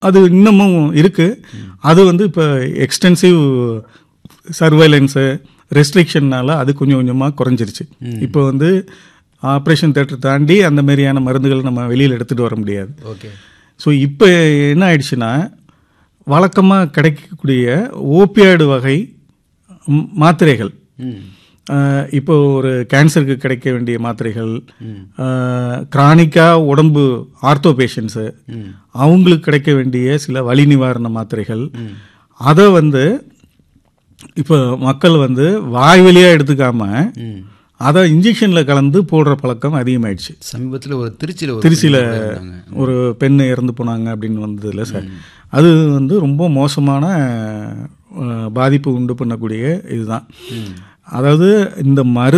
அது இன்னமும் இருக்கு அது வந்து இப்போ எக்ஸ்டென்சிவ் சர்வைலன்ஸு ரெஸ்ட்ரிக்ஷன்னால அது கொஞ்சம் கொஞ்சமாக குறைஞ்சிருச்சு இப்போ வந்து ஆப்ரேஷன் தேட்டர் தாண்டி அந்த மாதிரியான மருந்துகள் நம்ம வெளியில் எடுத்துகிட்டு வர முடியாது ஓகே ஸோ இப்போ என்ன ஆயிடுச்சுன்னா வழக்கமாக கிடைக்கக்கூடிய ஓபியாய்டு வகை ம், மாத்திரைகள் ம் ஆஹ் இப்போ ஒரு கேன்சருக்கு கிடைக்க வேண்டிய மாத்திரைகள் கிரானிக்காக உடம்பு ஆர்த்தோ பேஷண்ட்ஸு அவங்களுக்கு கிடைக்க வேண்டிய சில வலி நிவாரண மாத்திரைகள் அதை வந்து இப்போ மக்கள் வந்து வாய் வழியாக எடுத்துக்காம ம் அதை இன்ஜெக்ஷனில் கலந்து போடுற பழக்கம் அதிகமாயிடுச்சு சமீபத்தில் ஒரு திருச்சியில் ஒரு திருச்சியில் பெண் கூட இருந்தாங்க. ஒரு பெண் இறந்து போனாங்க அப்படின்னு வந்ததில்ல சார் அது வந்து ரொம்ப மோசமான அஹ், பாதிப்பு உண்டு பண்ணக்கூடிய இதுதான் அதாவது இந்த மருந்து